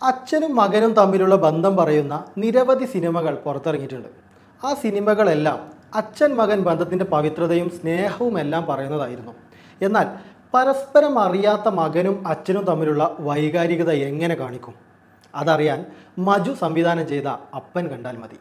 അച്ഛനും മകനും തമ്മിലുള്ള ബന്ധം പറയുന്ന നിരവധി സിനിമകൾ പുറത്തിറങ്ങിയിട്ടുണ്ട് ആ സിനിമകളെല്ലാം അച്ഛൻ മകൻ ബന്ധത്തിൻ്റെ പവിത്രതയും സ്നേഹവും എല്ലാം പറയുന്നതായിരുന്നു എന്നാൽ പരസ്പരം അറിയാത്ത മകനും അച്ഛനും തമ്മിലുള്ള വൈകാരികത എങ്ങനെ കാണിക്കും അതറിയാൻ മജു സംവിധാനം ചെയ്ത അപ്പൻ കണ്ടാൽ മതി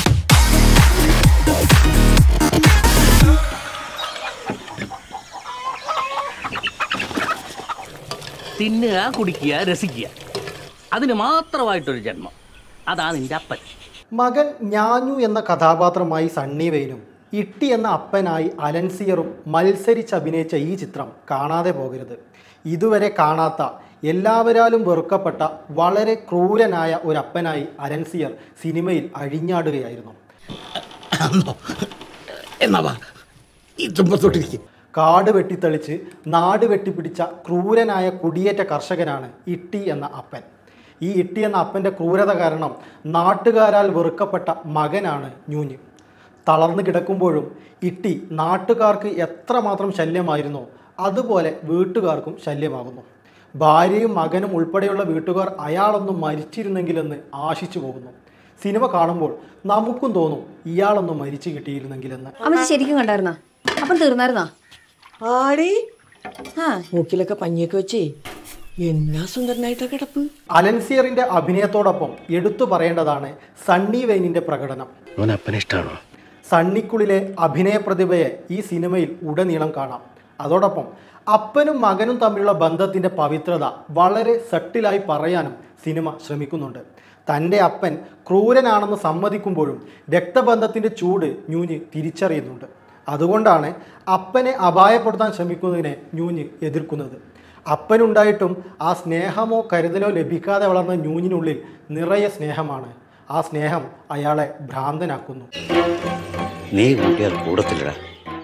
തിന്നുക കുടിക്കുക രസിക്കുക അതിന് മാത്രമായിട്ടൊരു ജന്മം അതാ നിന്റെ അപ്പൻ മകൻ ഞാഞ്ഞു എന്ന കഥാപാത്രമായി സണ്ണി വെയിനും ഇട്ടി എന്ന അപ്പനായി അലൻസിയറും മത്സരിച്ച് അഭിനയിച്ച ഈ ചിത്രം കാണാതെ പോകരുത് ഇതുവരെ കാണാത്ത എല്ലാവരാലും വെറുക്കപ്പെട്ട വളരെ ക്രൂരനായ ഒരു അപ്പനായി അലൻസിയർ സിനിമയിൽ അഴിഞ്ഞാടുകയായിരുന്നു അന്നോ എന്നാ വാ ഈ തുമ്പത്തോട്ടിരിക്കും കാട് വെട്ടിത്തെളിച്ച് നാട് വെട്ടിപ്പിടിച്ച ക്രൂരനായ കുടിയേറ്റ കർഷകനാണ് ഇട്ടി എന്ന അപ്പൻ ഈ ഇട്ടി എന്ന അപ്പൻ്റെ ക്രൂരത കാരണം നാട്ടുകാരാൽ വെറുക്കപ്പെട്ട മകനാണ് ഞൂഞ്ഞ് തളർന്നു കിടക്കുമ്പോഴും ഇട്ടി നാട്ടുകാർക്ക് എത്രമാത്രം ശല്യമായിരുന്നോ അതുപോലെ വീട്ടുകാർക്കും ശല്യമാകുന്നു ഭാര്യയും മകനും ഉൾപ്പെടെയുള്ള വീട്ടുകാർ അയാളൊന്നും മരിച്ചിരുന്നെങ്കിലെന്ന് ആശിച്ചു പോകുന്നു സിനിമ കാണുമ്പോൾ നമുക്കും തോന്നും ഇയാളൊന്നും മരിച്ചു കിട്ടിയിരുന്നെങ്കിലെന്ന് അമ്മച്ചി ശരിക്കും കണ്ടായിരുന്നാ അപ്പം തീർന്നായിരുന്നാ ആടി ആ മൂക്കിലൊക്കെ പഞ്ഞിയൊക്കെ വെച്ചേ എന്നാ സുന്ദരനായിട്ടാ കിടപ്പ് അലൻസിയറിന്റെ അഭിനയത്തോടൊപ്പം എടുത്തു പറയേണ്ടതാണ് സണ്ണി വെയിനിന്റെ പ്രകടനം അവൻ അപ്പനെ ഇഷ്ടമാണോ സണ്ണിക്കുള്ളിലെ അഭിനയ പ്രതിഭയെ ഈ സിനിമയിൽ ഉടനീളം കാണാം അതോടൊപ്പം അപ്പനും മകനും തമ്മിലുള്ള ബന്ധത്തിൻ്റെ പവിത്രത വളരെ സട്ടിലായി പറയാനും സിനിമ ശ്രമിക്കുന്നുണ്ട് തൻ്റെ അപ്പൻ ക്രൂരനാണെന്ന് സമ്മതിക്കുമ്പോഴും രക്തബന്ധത്തിൻ്റെ ചൂട് ഞൂഞ്ഞ് തിരിച്ചറിയുന്നുണ്ട് അതുകൊണ്ടാണ് അപ്പനെ അപായപ്പെടുത്താൻ ശ്രമിക്കുന്നതിനെ ഞൂഞ്ഞ് എതിർക്കുന്നത് അപ്പനുണ്ടായിട്ടും ആ സ്നേഹമോ കരുതലോ ലഭിക്കാതെ വളർന്ന ഞൂഞ്ഞിനുള്ളിൽ നിറയെ സ്നേഹമാണ് ആ സ്നേഹം അയാളെ ഭ്രാന്തനാക്കുന്നു നീ കൂട്ടിയാൽ കൂടത്തില്ലടാ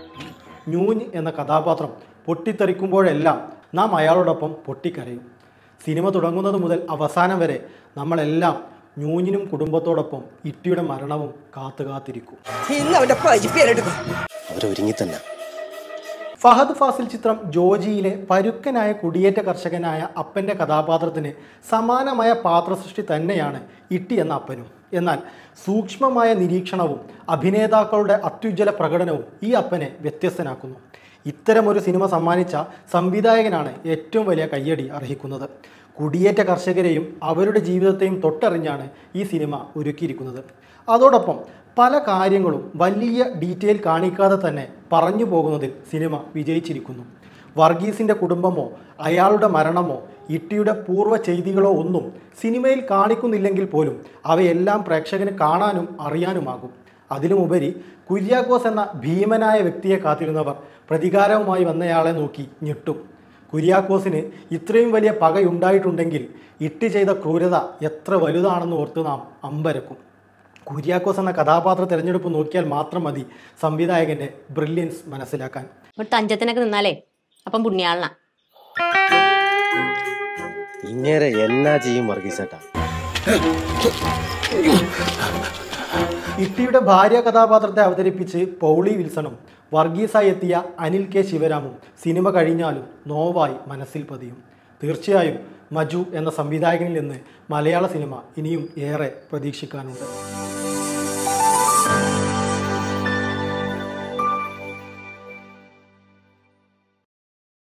ഞൂഞ്ഞ് എന്ന കഥാപാത്രം പൊട്ടിത്തെറിക്കുമ്പോഴെല്ലാം നാം അയാളോടൊപ്പം പൊട്ടിക്കരയും സിനിമ തുടങ്ങുന്നത് മുതൽ അവസാനം വരെ നമ്മളെല്ലാം ഞൂഞ്ഞിനും കുടുംബത്തോടൊപ്പം ഇട്ടിയുടെ മരണവും കാത്തു കാത്തിരിക്കും ഇന്ന് അവന്റെ പരിപ്പേരെടുക്കും അവരൊരുങ്ങി തന്നെ ഫഹദ് ഫാസിൽ ചിത്രം ജോജിയിലെ പരുക്കനായ കുടിയേറ്റ കർഷകനായ അപ്പൻ്റെ കഥാപാത്രത്തിന് സമാനമായ പാത്രസൃഷ്ടി തന്നെയാണ് ഇട്ടി എന്ന അപ്പനും എന്നാൽ സൂക്ഷ്മമായ നിരീക്ഷണവും അഭിനേതാക്കളുടെ അത്യുജ്വല പ്രകടനവും ഈ അപ്പനെ വ്യത്യസ്തനാക്കുന്നു ഇത്തരമൊരു സിനിമ സമ്മാനിച്ച സംവിധായകനാണ് ഏറ്റവും വലിയ കയ്യടി അർഹിക്കുന്നത് കുടിയേറ്റ കർഷകരെയും അവരുടെ ജീവിതത്തെയും തൊട്ടറിഞ്ഞാണ് ഈ സിനിമ ഒരുക്കിയിരിക്കുന്നത് അതോടൊപ്പം പല കാര്യങ്ങളും വലിയ ഡീറ്റെയിൽ കാണിക്കാതെ തന്നെ പറഞ്ഞു പോകുന്നതിൽ സിനിമ വിജയിച്ചിരിക്കുന്നു വർഗീസിൻ്റെ കുടുംബമോ അയാളുടെ മരണമോ ഇട്ടിയുടെ പൂർവ്വ ചെയ്തികളോ ഒന്നും സിനിമയിൽ കാണിക്കുന്നില്ലെങ്കിൽ പോലും അവയെല്ലാം പ്രേക്ഷകന് കാണാനും അറിയാനുമാകും അതിലുമുപരി കുര്യാക്കോസ് എന്ന ഭീമനായ വ്യക്തിയെ കാത്തിരുന്നവർ പ്രതികാരവുമായി വന്നയാളെ നോക്കി ഞെട്ടും കുര്യാക്കോസിന് ഇത്രയും വലിയ പകയുണ്ടായിട്ടുണ്ടെങ്കിൽ ഇട്ട് ചെയ്ത ക്രൂരത എത്ര വലുതാണെന്ന് ഓർത്ത് നാം അമ്പരക്കും കുര്യാക്കോസ് എന്ന കഥാപാത്ര തിരഞ്ഞെടുപ്പ് നോക്കിയാൽ മാത്രം മതി സംവിധായകൻ്റെ ബ്രില്യൻസ് മനസ്സിലാക്കാൻ ഒരു തഞ്ചത്തിനൊക്കെ നിന്നാലേ അപ്പം പുണ്യാളനാ ഇങ്ങനെ എന്നാ ചെയ്യും വർഗീസേട്ടാ ഇട്ടിയുടെ ഭാര്യ കഥാപാത്രത്തെ അവതരിപ്പിച്ച് പൗളി വിൽസണും വർഗീസായി എത്തിയ അനിൽ കെ ശിവരാമും സിനിമ കഴിഞ്ഞാലും നോവായി മനസ്സിൽ പതിയും തീർച്ചയായും മജു എന്ന സംവിധായകനിൽ നിന്ന് മലയാള സിനിമ ഇനിയും ഏറെ പ്രതീക്ഷിക്കാനുണ്ട്